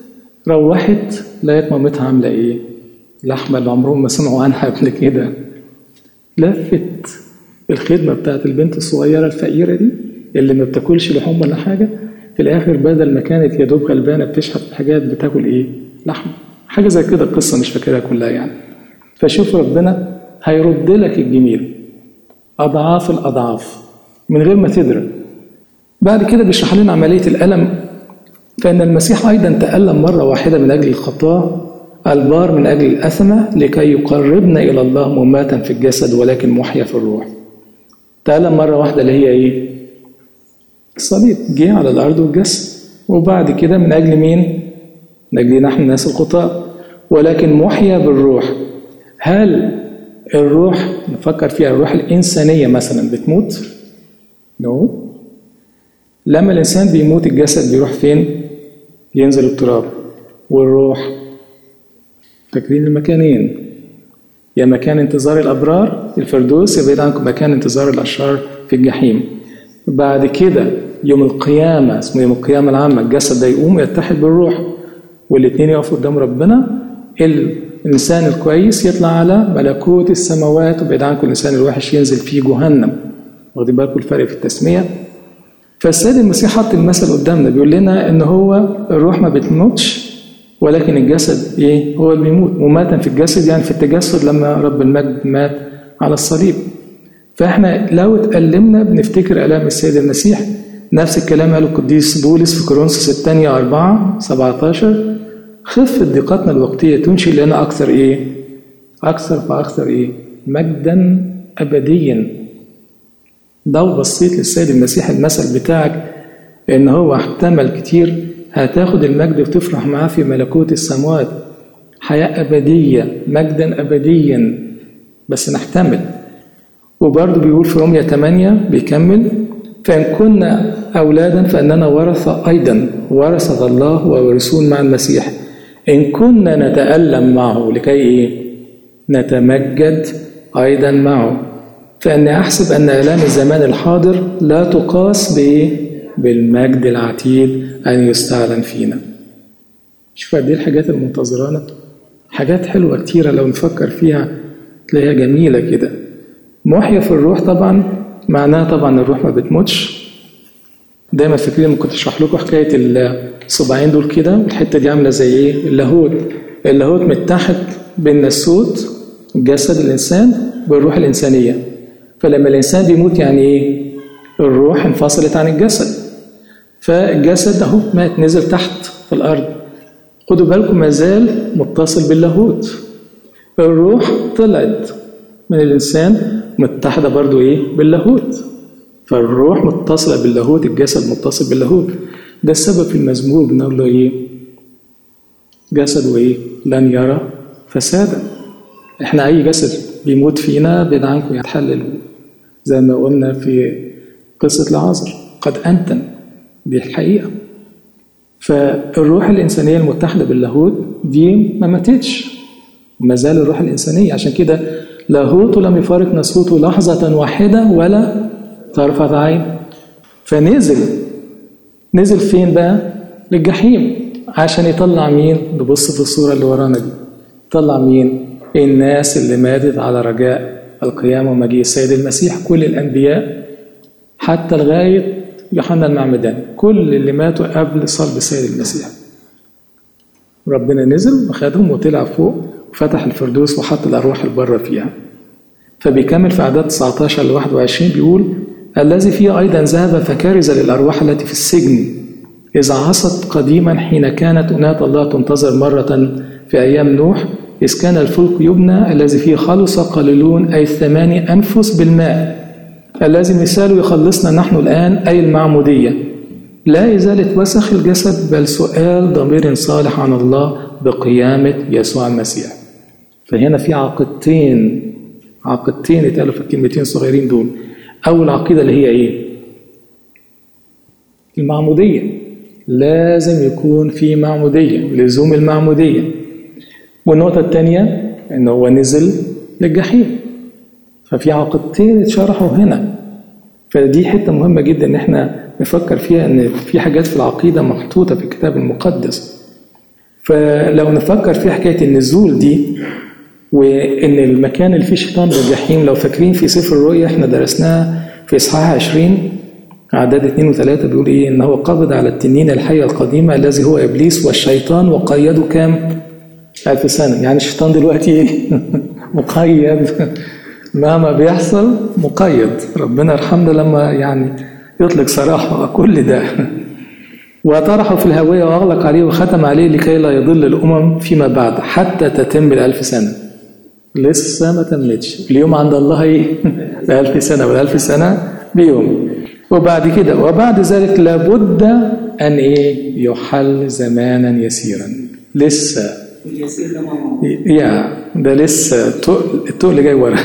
[SPEAKER 2] روحت لقيت مامتها عاملة ايه؟ لحمة اللي عمرهم ما سمعوا عنها قبل كده لفت الخدمة بتاعت البنت الصغيرة الفقيرة دي اللي ما بتاكلش لحوم ولا حاجه في الاخر بدل ما كانت يا دوب غلبانه بتشحت حاجات بتاكل ايه؟ لحم حاجه زي كده القصه مش فاكرها كلها يعني فشوف ربنا هيرد لك الجميل اضعاف الاضعاف من غير ما تدرك بعد كده بيشرح لنا عمليه الالم فان المسيح ايضا تالم مره واحده من اجل الخطاه البار من اجل الاثمه لكي يقربنا الى الله مماتا في الجسد ولكن محيا في الروح تالم مره واحده اللي هي ايه؟ الصليب جه على الأرض والجسد وبعد كده من أجل مين؟ من أجل نحن الناس الخطاة ولكن محيا بالروح هل الروح نفكر فيها الروح الإنسانية مثلا بتموت؟ نو no. لما الإنسان بيموت الجسد بيروح فين؟ ينزل التراب والروح فاكرين المكانين يا مكان انتظار الأبرار في الفردوس يا بعيد عنكم مكان انتظار الأشرار في الجحيم بعد كده يوم القيامة اسمه يوم القيامة العامة الجسد ده يقوم يتحد بالروح والاثنين يقفوا قدام ربنا الإنسان الكويس يطلع على ملكوت السماوات وبعيد عنكم الإنسان الوحش ينزل في جهنم واخدين بالكم الفرق في التسمية فالسيد المسيح حط المثل قدامنا بيقول لنا إن هو الروح ما بتموتش ولكن الجسد إيه هو اللي بيموت مماتا في الجسد يعني في التجسد لما رب المجد مات على الصليب فاحنا لو اتألمنا بنفتكر آلام السيد المسيح نفس الكلام قاله القديس بولس في كورنثوس الثانية 4 17 خفت ضيقتنا الوقتية تنشئ لنا أكثر إيه؟ أكثر فأكثر إيه؟ مجدا أبديا لو بصيت للسيد المسيح المثل بتاعك إن هو احتمل كتير هتاخد المجد وتفرح معاه في ملكوت السماوات حياة أبدية مجدا أبديا بس نحتمل وبرضه بيقول في رومية 8 بيكمل فإن كنا أولادا فإننا ورثة أيضا ورثة الله وورثون مع المسيح إن كنا نتألم معه لكي إيه؟ نتمجد أيضا معه فإني أحسب أن آلام الزمان الحاضر لا تقاس بإيه؟ بالمجد العتيد أن يستعلن فينا شوف قد إيه الحاجات المنتظرانا حاجات حلوة كتيرة لو نفكر فيها تلاقيها جميلة كده محيا في الروح طبعا معناها طبعا الروح ما بتموتش دايما فاكرين لما كنت اشرح لكم حكايه الصباعين دول كده والحته دي عامله زي ايه اللاهوت اللاهوت متحد بين الصوت جسد الانسان بالروح الانسانيه فلما الانسان بيموت يعني ايه الروح انفصلت عن الجسد فالجسد اهو مات نزل تحت في الارض خدوا بالكم ما زال متصل باللاهوت الروح طلعت من الإنسان متحدة برضو إيه باللاهوت فالروح متصلة باللاهوت الجسد متصل باللاهوت ده السبب في المزمور بنقول له إيه جسد وإيه لن يرى فسادا إحنا أي جسد بيموت فينا بعيد عنكم يتحلل زي ما قلنا في قصة العذر قد أنتن دي الحقيقة فالروح الإنسانية المتحدة باللاهوت دي ما ماتتش ما زال الروح الإنسانية عشان كده لاهوت لم يفارق نسوته لحظة واحدة ولا طرفة عين فنزل نزل فين بقى؟ للجحيم عشان يطلع مين؟ نبص في الصورة اللي ورانا دي يطلع مين؟ الناس اللي ماتت على رجاء القيامة ومجيء السيد المسيح كل الأنبياء حتى لغاية يوحنا المعمدان كل اللي ماتوا قبل صلب السيد المسيح ربنا نزل وخدهم وطلع فوق وفتح الفردوس وحط الأرواح البرة فيها فبيكمل في أعداد 19 ل 21 بيقول الذي فيه أيضا ذهب فكرز للأرواح التي في السجن إذ عصت قديما حين كانت أناة الله تنتظر مرة في أيام نوح إذ كان الفلك يبنى الذي فيه خلص قليلون أي ثماني أنفس بالماء الذي مثاله يخلصنا نحن الآن أي المعمودية لا إزالة وسخ الجسد بل سؤال ضمير صالح عن الله بقيامة يسوع المسيح فهنا في عقدتين عقدتين اتقالوا في الكلمتين الصغيرين دول أول عقيدة اللي هي إيه؟ المعمودية لازم يكون في معمودية لزوم المعمودية والنقطة الثانية إن هو نزل للجحيم ففي عقدتين اتشرحوا هنا فدي حتة مهمة جدا إن إحنا نفكر فيها إن في حاجات في العقيدة محطوطة في الكتاب المقدس فلو نفكر في حكاية النزول دي وإن المكان اللي فيه شيطان بالجحيم لو فاكرين في سفر الرؤيا إحنا درسناها في إصحاح 20 أعداد 2 و3 بيقول إيه إنه قبض على التنين الحية القديمة الذي هو إبليس والشيطان وقيده كام؟ ألف سنة يعني الشيطان دلوقتي إيه؟ مقيد مهما بيحصل مقيد ربنا يرحمنا لما يعني يطلق سراحه كل ده وطرحه في الهوية وأغلق عليه وختم عليه لكي لا يضل الأمم فيما بعد حتى تتم الألف سنة لسه ما تمتش اليوم عند الله إيه؟ بألف سنة والألف سنة بيوم وبعد كده وبعد ذلك لابد أن إيه يحل زمانا يسيرا لسه
[SPEAKER 3] اليسير ده ماما
[SPEAKER 2] يا ده لسه التقل التقل جاي ورا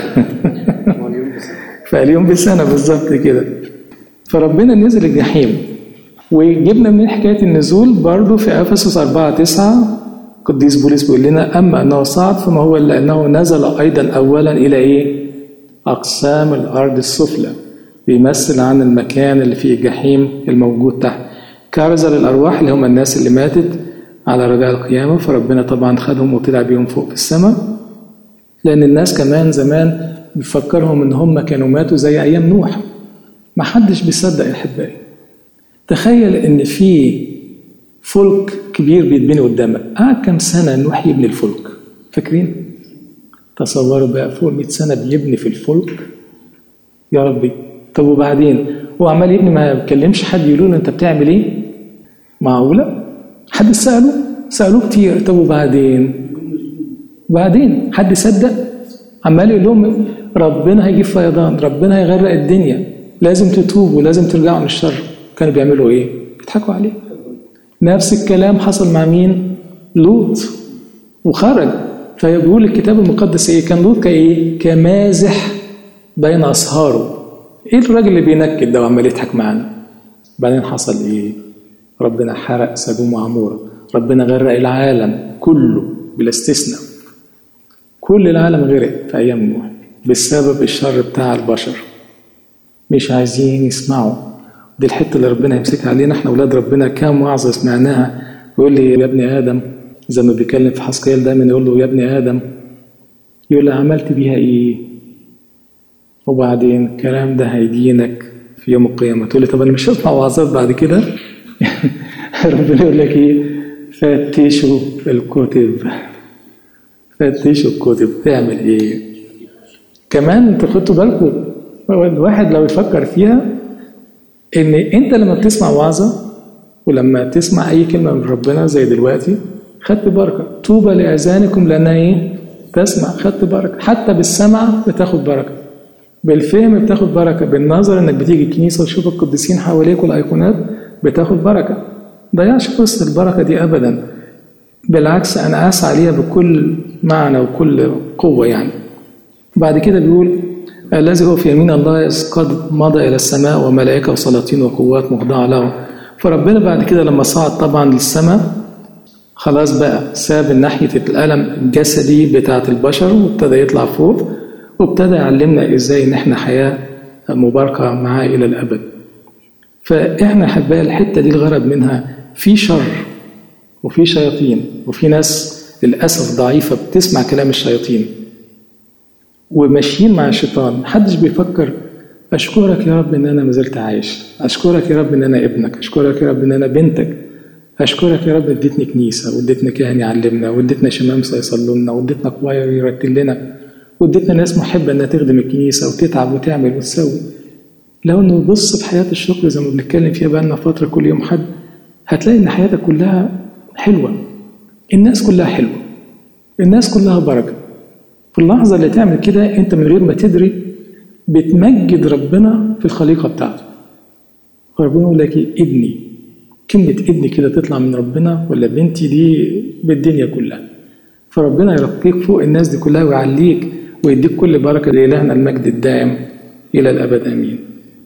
[SPEAKER 2] فاليوم بسنة بالظبط كده فربنا نزل الجحيم وجبنا من حكاية النزول برضو في أفسس 4 9 قديس بولس بيقول لنا أما أنه صعد فما هو إلا أنه نزل أيضا أولا إلى إيه؟ أقسام الأرض السفلى بيمثل عن المكان اللي فيه الجحيم الموجود تحت كارز للأرواح اللي هم الناس اللي ماتت على رجاء القيامة فربنا طبعا خدهم وطلع بيهم فوق في السماء لأن الناس كمان زمان بيفكرهم إن هم كانوا ماتوا زي أيام نوح ما حدش بيصدق يا أحبائي تخيل إن في فلك كبير بيتبني قدامك قعد كام سنة نوح يبني الفلك فاكرين؟ تصوروا بقى فوق 100 سنة بيبني في الفلك يا ربي طب وبعدين هو عمال يبني ما بيكلمش حد يقول له انت بتعمل ايه؟ معقولة؟ حد سأله؟ سألوه كتير طب وبعدين؟ وبعدين حد صدق؟ عمال يقول لهم ربنا هيجيب فيضان ربنا هيغرق الدنيا لازم تتوبوا لازم ترجعوا من الشر كانوا بيعملوا ايه؟ بيضحكوا عليه نفس الكلام حصل مع مين؟ لوط وخرج فبيقول الكتاب المقدس ايه؟ كان لوط كايه؟ كمازح بين اصهاره ايه الراجل اللي بينكد ده وعمال يضحك معانا؟ بعدين حصل ايه؟ ربنا حرق سدوم وعمورة ربنا غرق العالم كله بلا استثناء كل العالم غرق في أيام نوح بسبب الشر بتاع البشر مش عايزين يسمعوا دي الحتة اللي ربنا يمسكها علينا احنا أولاد ربنا كام وعظة سمعناها يقول لي يا ابن آدم زي ما بيتكلم في حسقيال دايما يقول له يا ابن آدم يقول له عملت بيها إيه وبعدين الكلام ده هيدينك في يوم القيامة تقول لي طب أنا مش هسمع وعظات بعد كده ربنا يقول لك ايه فتشوا الكتب فتشوا الكتب تعمل ايه كمان انتوا خدتوا بالكم الواحد لو يفكر فيها ان انت لما بتسمع وعظه ولما تسمع اي كلمه من ربنا زي دلوقتي خدت بركة طوبى لأذانكم لأنها إيه؟ تسمع خدت بركة حتى بالسمع بتاخد بركة بالفهم بتاخد بركة بالنظر إنك بتيجي الكنيسة وتشوف القديسين حواليك والأيقونات بتاخد بركة ضيعش فرصة البركة دي أبدا بالعكس أنا أسعى ليها بكل معنى وكل قوة يعني بعد كده بيقول الذي هو في يمين الله قد مضى إلى السماء وملائكة وسلاطين وقوات مخضعة له فربنا بعد كده لما صعد طبعا للسماء خلاص بقى ساب ناحية الألم الجسدي بتاعة البشر وابتدى يطلع فوق وابتدى يعلمنا ازاي ان احنا حياة مباركة معاه إلى الأبد فإحنا أحباء الحتة دي الغرض منها في شر وفي شياطين وفي ناس للأسف ضعيفة بتسمع كلام الشياطين وماشيين مع الشيطان محدش بيفكر أشكرك يا رب إن أنا ما زلت عايش أشكرك يا رب إن أنا ابنك أشكرك يا رب إن أنا بنتك أشكرك يا رب اديتني كنيسة واديتنا كاهن يعلمنا واديتنا شمامسة يصلوا لنا واديتنا كواير يرتل لنا واديتنا ناس محبة إنها تخدم الكنيسة وتتعب وتعمل وتسوي لو إنه بص في حياة الشكر زي ما بنتكلم فيها بقالنا فترة كل يوم حد هتلاقي إن حياتك كلها حلوة الناس كلها حلوة الناس كلها بركة في اللحظة اللي تعمل كده أنت من غير ما تدري بتمجد ربنا في الخليقة بتاعته فربنا يقول لك ابني كلمة ابني كده تطلع من ربنا ولا بنتي دي بالدنيا كلها فربنا يرقيك فوق الناس دي كلها ويعليك ويديك كل بركة لإلهنا المجد الدائم إلى الأبد آمين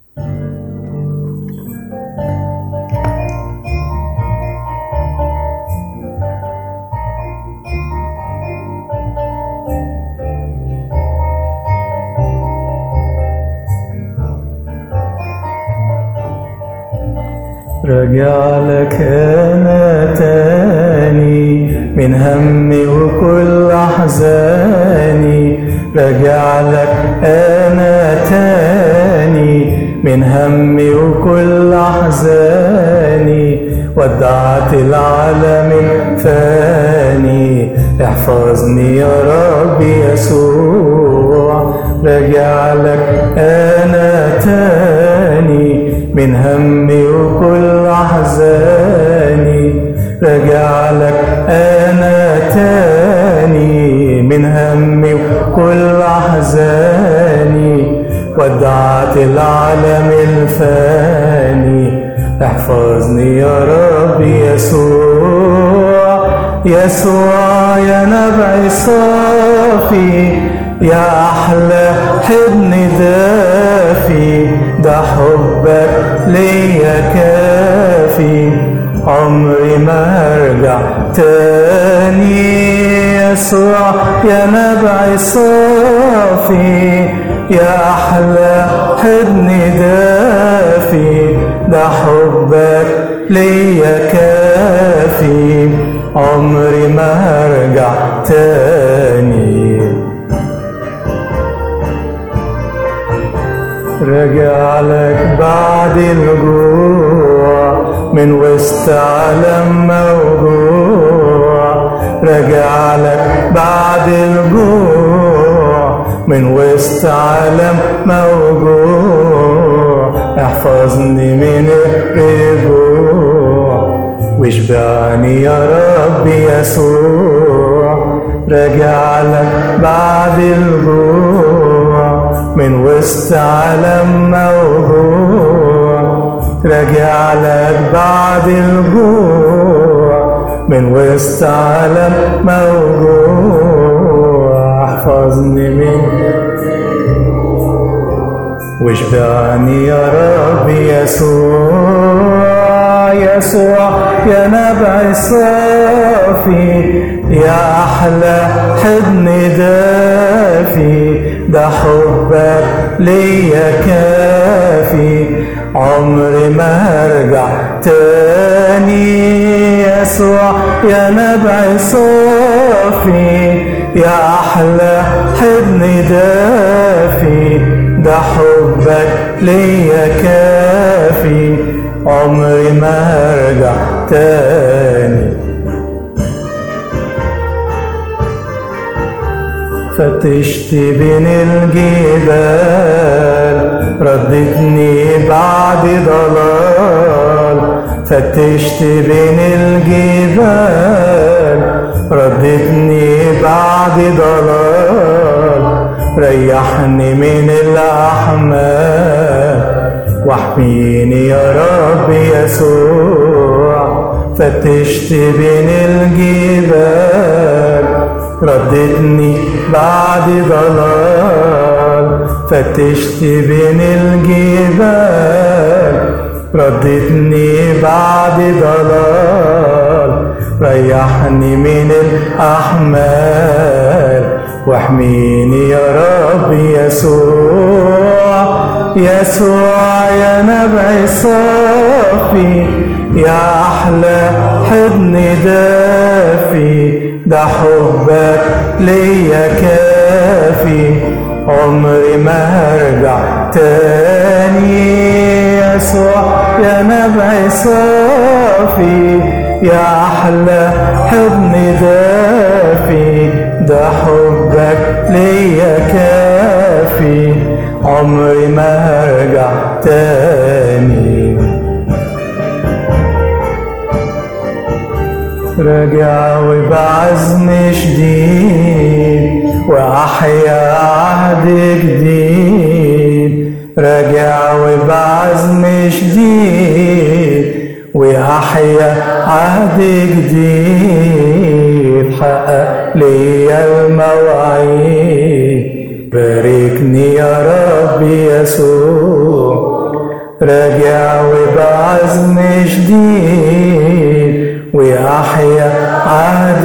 [SPEAKER 1] رجع لك انا تاني من همي وكل احزاني رجع لك انا تاني من همي وكل احزاني ودعت العالم الفاني احفظني يا رب يسوع رجع لك انا تاني من همي وكل احزاني رجع لك انا تاني من همي وكل احزاني ودعت العالم الفاني احفظني يا رب يسوع يسوع يا نبع صافي يا احلى حضن دافي ده حبك ليا كافي عمري ما هرجع تاني يسوع يا نبع صافي يا احلى حضن دافي ده حبك ليا كافي عمري ما هرجع تاني رجع لك بعد الجوع من وسط عالم موجوع رجع لك بعد الجوع من وسط عالم موجوع احفظني من الرجوع واشبعني يا رب يسوع رجع لك بعد الجوع من وسط عالم موجوع رجع لك بعد الجوع من وسط عالم موجوع احفظني من واشبعني يا رب يسوع يسوع يا نبع صافي يا احلى حضن دافي ده حبك ليا كافي عمري ما هرجع تاني يسوع يا نبع صافي يا احلى حضن دافي ده حبك ليا كافي عمري ما هرجع تاني فتشت بين الجبال ردتني بعد ضلال فتشت بين الجبال ردتني بعد ضلال ريحني من الأحمال واحميني يا رب يسوع فتشت بين الجبال ردتني بعد ضلال فتشت بين الجبال ردتني بعد ضلال ريحني من الأحمال واحميني يا رب يسوع يسوع يا نبع صافي يا أحلى حضن دافي ده حبك ليا كافي عمري ما هرجع تاني يسوع يا نبع صافي يا أحلى حضن دافي ده حبك ليا كافي عمري ما هرجع تاني راجع وبعزم شديد وأحيا عهد جديد راجع وبعزم شديد وأحيا عهد جديد حقق ليا المواعيد باركني يا رب يسوع راجع وبعزم شديد وأحيا عهد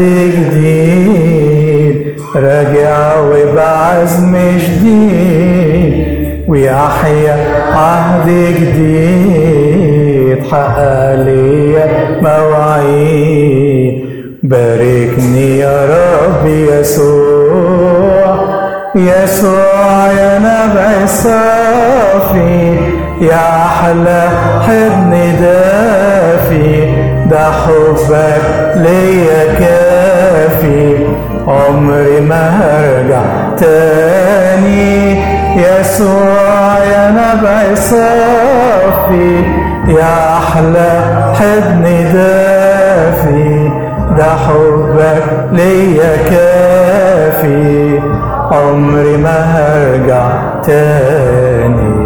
[SPEAKER 1] جديد راجع وبعزم شديد وأحيا عهد جديد حقق ليا مواعيد باركني يا رب يسوع يسوع يا نبع صافي يا أحلى حضن دافي ده حبك ليا كافي عمري ما هرجع تاني يسوع يا نبع صافي يا أحلى حضن دافي ده حبك ليا كافي عمري ما هرجع تاني